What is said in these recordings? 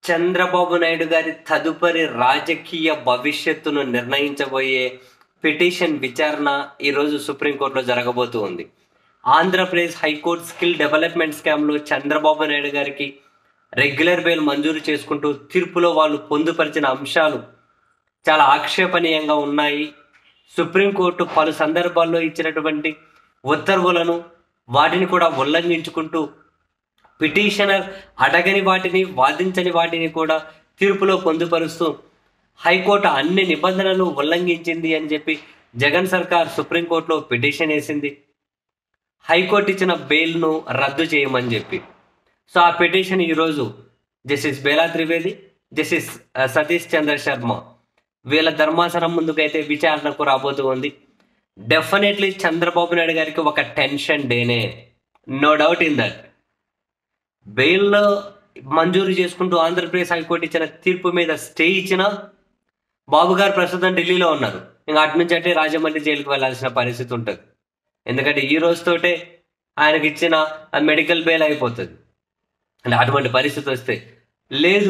చంద్రబాబు నాయుడు గారి తదుపరి రాజకీయ భవిష్యత్తును నిర్ణయించబోయే పిటిషన్ విచారణ ఈరోజు సుప్రీంకోర్టులో జరగబోతూ ఉంది ఆంధ్రప్రదేశ్ హైకోర్టు స్కిల్ డెవలప్మెంట్ స్కామ్లో చంద్రబాబు నాయుడు గారికి రెగ్యులర్ బెయిల్ మంజూరు చేసుకుంటూ తీర్పులో వాళ్ళు పొందుపరిచిన అంశాలు చాలా ఆక్షేపణీయంగా ఉన్నాయి సుప్రీంకోర్టు పలు సందర్భాల్లో ఇచ్చినటువంటి ఉత్తర్వులను వాటిని కూడా ఉల్లంఘించుకుంటూ పిటిషనర్ అడగని వాటిని వాదించని వాటిని కూడా తీర్పులో పొందుపరుస్తూ హైకోర్టు అన్ని నిబంధనలు ఉల్లంఘించింది అని చెప్పి జగన్ సర్కార్ సుప్రీంకోర్టులో పిటిషన్ వేసింది హైకోర్టు ఇచ్చిన బెయిల్ను రద్దు చేయమని చెప్పి సో ఆ పిటిషన్ ఈరోజు జస్టిస్ బేలా త్రివేది జస్టిస్ ఆ, సతీష్ చంద్ర శర్మ వీళ్ళ ధర్మాసనం ముందుకైతే విచారణకు రాబోతూ ఉంది డెఫినెట్లీ చంద్రబాబు నాయుడు గారికి ఒక టెన్షన్ డేనే no doubt in that bail మంజూరు చేసుకుంటూ ఆంధ్రప్రదేశ్ హైకోర్టు ఇచ్చిన తీర్పు మీద స్టే ఇచ్చిన బాబు గారు ప్రస్తుతం ఢిల్లీలో ఉన్నారు ఇంకా అటు నుంచి అంటే రాజమండ్రి జైలుకి వెళ్ళాల్సిన పరిస్థితి ఉంటుంది ఎందుకంటే ఈ రోజుతోటే ఆయనకి ఇచ్చిన మెడికల్ బెయిల్ అయిపోతుంది అంటే అటువంటి పరిస్థితి వస్తే లేదు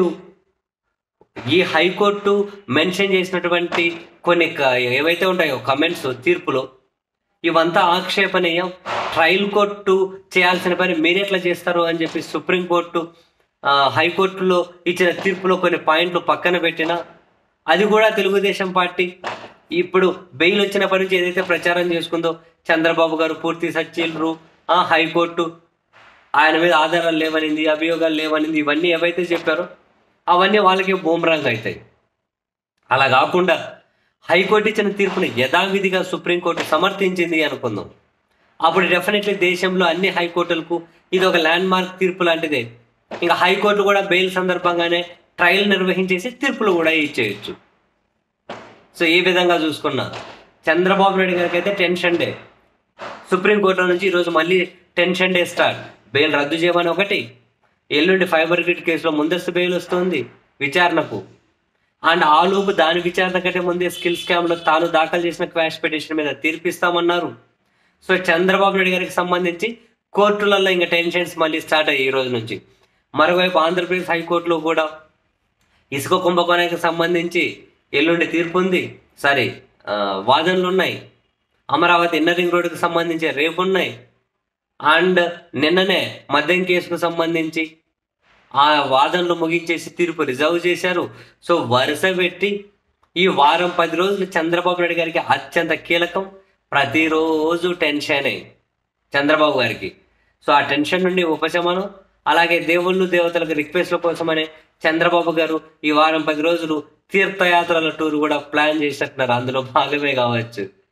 ఈ హైకోర్టు మెన్షన్ చేసినటువంటి కొన్ని క- ఏవైతే ఉంటాయో కమెంట్స్ తీర్పులో ఇవంతా ఆక్షేపణీయం ట్రయల్ కోర్టు చేయాల్సిన పని మీరు ఎట్లా చేస్తారు అని చెప్పి సుప్రీంకోర్టు ఆ, హైకోర్టులో ఇచ్చిన తీర్పులో కొన్ని పాయింట్లు పక్కన పెట్టిన అది కూడా తెలుగుదేశం పార్టీ ఇప్పుడు బెయిల్ వచ్చినప్పటి నుంచి ఏదైతే ప్రచారం చేసుకుందో చంద్రబాబు గారు పూర్తి సచ్చీలరు ఆ హైకోర్టు ఆయన మీద ఆధారాలు లేవనింది అభియోగాలు లేవనింది ఇవన్నీ ఏవైతే చెప్పారో అవన్నీ వాళ్ళకి బూమరాంగ్ అవుతాయి అలా కాకుండా హైకోర్టు ఇచ్చిన తీర్పుని యథావిధిగా సుప్రీంకోర్టు సమర్థించింది అనుకుందాం అప్పుడు డెఫినెట్లీ దేశంలో అన్ని హైకోర్టులకు ఇది ఒక ల్యాండ్ మార్క్ తీర్పు లాంటిదే ఇంకా హైకోర్టు కూడా బెయిల్ సందర్భంగానే ట్రయల్ నిర్వహించేసి తీర్పులు కూడా ఇచ్చేయచ్చు సో ఈ విధంగా చూసుకున్నా చంద్రబాబు నాయుడు గారికి అయితే టెన్షన్ డే సుప్రీంకోర్టులో నుంచి ఈరోజు మళ్ళీ టెన్షన్ డే స్టార్ట్ బెయిల్ రద్దు చేయమని ఒకటి ఎల్లుండి ఫైబర్ గ్రిడ్ కేసులో ముందస్తు బెయిల్ వస్తుంది విచారణకు అండ్ ఆ లోపు దాని విచారణ కంటే ముందే స్కిల్ స్కామ్ లో తాను దాఖలు చేసిన క్వాష్ పిటిషన్ మీద తీర్పిస్తామన్నారు సో చంద్రబాబు నాయుడు గారికి సంబంధించి కోర్టులలో ఇంకా టెన్షన్స్ మళ్ళీ స్టార్ట్ అయ్యాయి ఈ రోజు నుంచి మరోవైపు ఆంధ్రప్రదేశ్ హైకోర్టులో కూడా ఇసుక కుంభకోణానికి సంబంధించి ఎల్లుండి తీర్పు ఉంది సారీ ఆ, వాదనలు ఉన్నాయి అమరావతి ఇన్నర్ రింగ్ రోడ్డుకు సంబంధించి రేపు ఉన్నాయి అండ్ నిన్ననే మద్యం కేసుకు సంబంధించి ఆ వాదనలు ముగించేసి తీర్పు రిజర్వ్ చేశారు సో వరుస పెట్టి ఈ వారం పది రోజులు చంద్రబాబు నాయుడు గారికి అత్యంత కీలకం ప్రతిరోజు టెన్షనే చంద్రబాబు గారికి సో ఆ టెన్షన్ నుండి ఉపశమనం అలాగే దేవుళ్ళు దేవతలకు రిక్వెస్ట్ల కోసమనే చంద్రబాబు గారు ఈ వారం పది రోజులు తీర్థయాత్రల టూర్ కూడా ప్లాన్ చేసినట్టున్నారు అందులో భాగమే కావచ్చు